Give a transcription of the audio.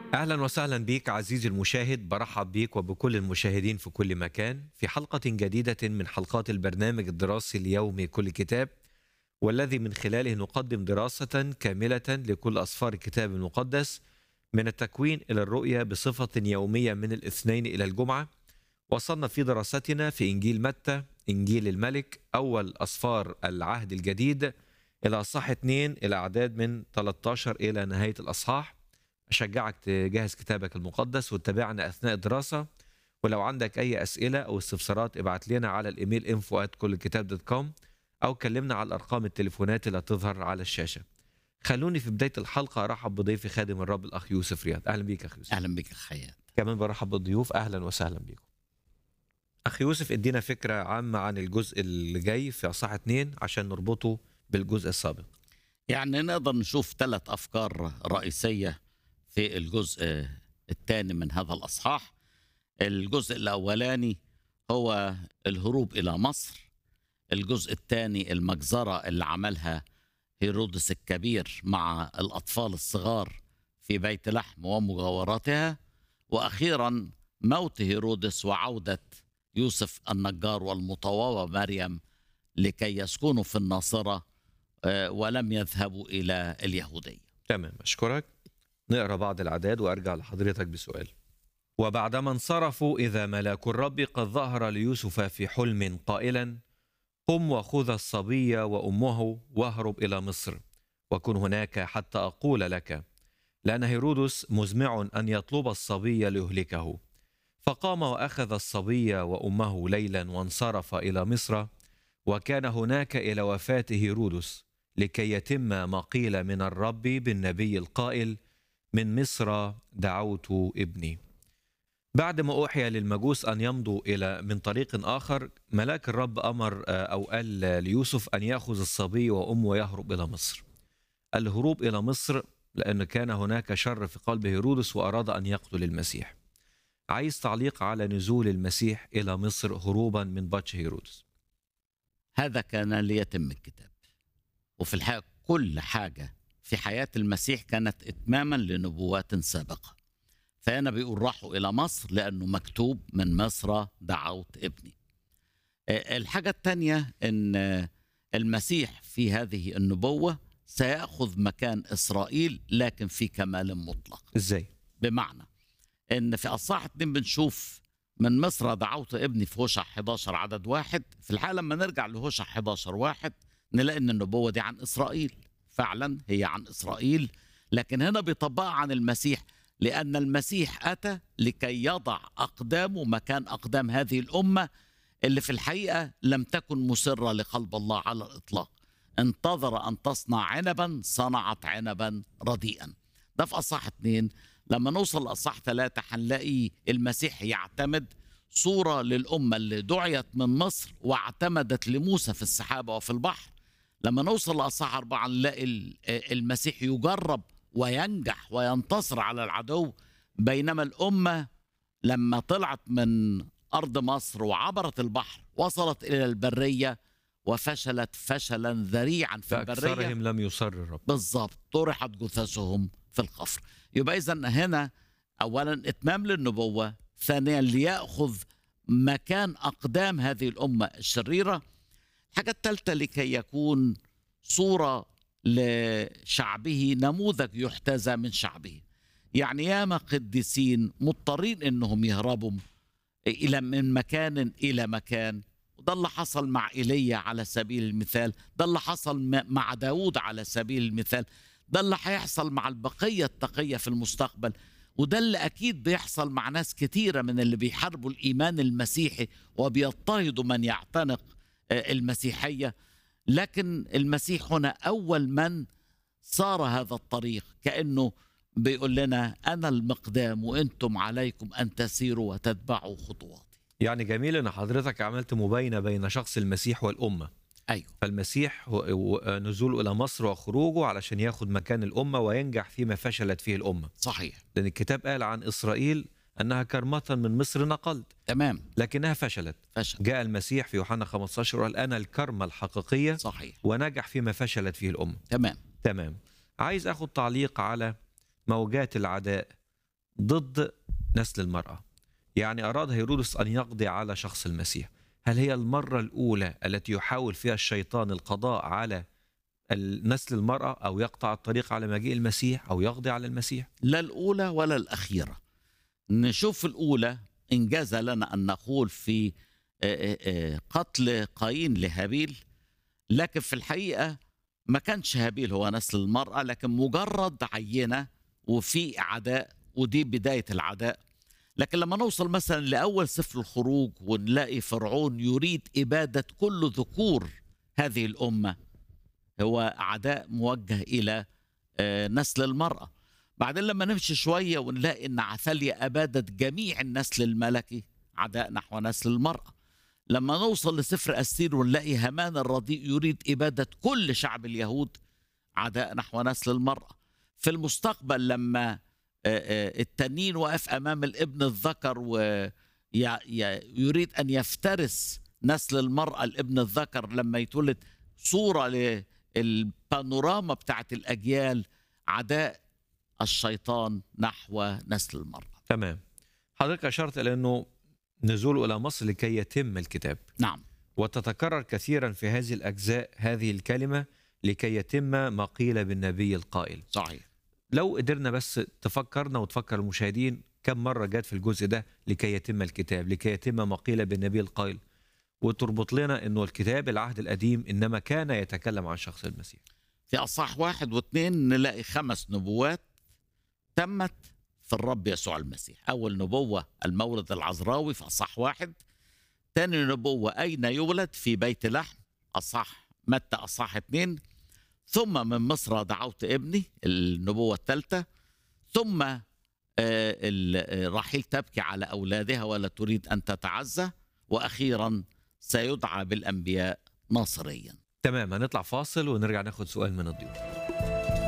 اهلا وسهلا بك عزيزي المشاهد برحب بك وبكل المشاهدين في كل مكان في حلقه جديده من حلقات البرنامج الدراسي اليومي كل كتاب والذي من خلاله نقدم دراسه كامله لكل اسفار الكتاب المقدس من التكوين الى الرؤيه بصفه يوميه من الاثنين الى الجمعه وصلنا في دراستنا في انجيل متى انجيل الملك اول اسفار العهد الجديد الى اصحاح 2 الى اعداد من 13 الى نهايه الاصحاح أشجعك تجهز كتابك المقدس وتتابعنا أثناء الدراسة ولو عندك أي أسئلة أو استفسارات ابعت لنا على الإيميل info at كل كتاب دوت كوم أو كلمنا على الأرقام التليفونات اللي هتظهر على الشاشة خلوني في بداية الحلقة أرحب بضيفي خادم الرب الأخ يوسف رياض أهلا بيك أخ يوسف اهلا بك خيال كمان برحب بالضيوف أهلا وسهلا بيكم أخ يوسف ادينا فكرة عامة عن الجزء اللي جاي في أصحاح اتنين عشان نربطه بالجزء السابق يعني نقدر نشوف ثلاث افكار رئيسيه في الجزء الثاني من هذا الاصحاح الجزء الاولاني هو الهروب الى مصر الجزء الثاني المجزره اللي عملها هيرودس الكبير مع الاطفال الصغار في بيت لحم ومجاوراتها واخيرا موت هيرودس وعوده يوسف النجار والمطوبه مريم لكي يسكنوا في الناصره آه، ولم يذهبوا الى اليهوديه تمام أشكرك نقرأ بعض الأعداد وأرجع لحضرتك بسؤال وبعدما انصرفوا إذا ملاك الرب قد ظهر ليوسف في حلم قائلا قم وخذ الصبي وأمه واهرب إلى مصر وكن هناك حتى أقول لك لأن هيرودس مزمع أن يطلب الصبي ليهلكه فقام وأخذ الصبي وأمه ليلا وانصرف إلى مصر وكان هناك إلى وفاة هيرودس لكي يتم ما قيل من الرب بالنبي القائل من مصر دعوت ابني بعد ما أوحي للمجوس أن يمضوا إلى من طريق آخر ملاك الرب أمر آه، أو قال ليوسف أن يأخذ الصبي وأمه ويهرب إلى مصر الهروب إلى مصر لأن كان هناك شر في قلب هيرودس وأراد أن يقتل المسيح عايز تعليق على نزول المسيح إلى مصر هروبا من بطش هيرودس هذا كان ليتم الكتاب وفي الحقيقه كل حاجه في حياه المسيح كانت اتماما لنبوات سابقه فهنا بيقول راحوا الى مصر لانه مكتوب من مصر دعوت ابني آه، الحاجه الثانيه ان آه، المسيح في هذه النبوه سياخذ مكان اسرائيل لكن في كمال مطلق إزاي؟ بمعنى ان في اصحاح اتنين بنشوف من مصر دعوت ابني في هوشع 11 عدد واحد في الحقيقه لما نرجع لهوشع 11 واحد نلاقي ان النبوه دي عن اسرائيل فعلا هي عن اسرائيل لكن هنا بيطبقها عن المسيح لان المسيح اتى لكي يضع اقدامه مكان اقدام هذه الامه اللي في الحقيقه لم تكن مسره لقلب الله على الاطلاق انتظر ان تصنع عنبا صنعت عنبا رديئا ده في اصحاح اتنين لما نوصل لاصحاح ثلاثه هنلاقي المسيح يعتمد صوره للامه اللي دعيت من مصر واعتمدت لموسى في السحابه وفي البحر لما نوصل لاصحاح اربعه نلاقي ال- المسيح يجرب وينجح وينتصر على العدو بينما الامه لما طلعت من ارض مصر وعبرت البحر وصلت الى البريه وفشلت فشلا ذريعا في البريه فأكثرهم لم يصر الرب بالظبط طرحت جثثهم في القفر يبقى اذا هنا اولا اتمام للنبوه ثانيا لياخذ مكان اقدام هذه الامه الشريره الحاجه الثالثه لكي يكون صوره لشعبه نموذج يحتذى من شعبه يعني ياما قديسين مضطرين انهم يهربوا الى من مكان الى مكان وده اللي حصل مع ايليا على سبيل المثال ده اللي حصل م- مع داود على سبيل المثال ده اللي هيحصل مع البقيه التقيه في المستقبل وده اللي اكيد بيحصل مع ناس كتيره من اللي بيحاربوا الايمان المسيحي وبيضطهدوا من يعتنق آه، المسيحيه لكن المسيح هنا اول من صار هذا الطريق كانه بيقول لنا انا المقدام وانتم عليكم ان تسيروا وتتبعوا خطواتي يعني جميل ان حضرتك عملت مباينه بين شخص المسيح والامه ايوه فالمسيح هو- هو نزوله الى مصر وخروجه علشان ياخد مكان الامه وينجح فيما فشلت فيه الامه صحيح لان الكتاب قال عن اسرائيل انها كرمه من مصر نقلت تمام لكنها فشلت فشل جاء المسيح في يوحنا 15 وقال انا الكرمه الحقيقيه صحيح ونجح فيما فشلت فيه الامه تمام تمام عايز اخد تعليق على موجات العداء ضد نسل المرأة يعني أراد هيرودس أن يقضي على شخص المسيح هل هي المرة الأولى التي يحاول فيها الشيطان القضاء على نسل المرأة أو يقطع الطريق على مجيء المسيح أو يقضي على المسيح لا الأولى ولا الأخيرة نشوف الأولى إنجاز لنا أن نقول في آه، آه، قتل قايين لهابيل لكن في الحقيقة ما كانش هابيل هو نسل المرأة لكن مجرد عينة وفي عداء ودي بداية العداء لكن لما نوصل مثلا لأول سفر الخروج ونلاقي فرعون يريد إبادة كل ذكور هذه الأمة هو عداء موجه إلى آه، نسل المرأة بعدين لما نمشي شوية ونلاقي أن عثاليا أبادت جميع النسل الملكي عداء نحو نسل المرأة لما نوصل لسفر أستير ونلاقي هامان الرديء يريد إبادة كل شعب اليهود عداء نحو نسل المرأة في المستقبل لما آه، آه، التنين وقف أمام الابن الذكر ويريد أن يفترس نسل المرأة الابن الذكر لما يتولد صورة للبانوراما بتاعت الأجيال عداء الشيطان نحو نسل المرأة تمام حضرتك أشرت إلى أنه نزول إلى مصر لكي يتم الكتاب نعم وتتكرر كثيرا في هذه الأجزاء هذه الكلمة لكي يتم ما قيل بالنبي القائل صحيح لو قدرنا بس تفكرنا وتفكر المشاهدين كم مرة جت في الجزء ده لكي يتم الكتاب لكي يتم ما قيل بالنبي القائل وتربط لنا أنه الكتاب العهد القديم إنما كان يتكلم عن شخص المسيح في أصح واحد واثنين نلاقي خمس نبوات تمت في الرب يسوع المسيح أول نبوة المولد العذراوي في أصح واحد تاني نبوة أين يولد في بيت لحم أصح متى أصح اثنين ثم من مصر دعوت ابني النبوة الثالثة ثم آه، ال- آه، رحيل تبكي على أولادها ولا تريد أن تتعزى وأخيرا سيدعى بالأنبياء ناصريا تمام هنطلع فاصل ونرجع ناخد سؤال من الضيوف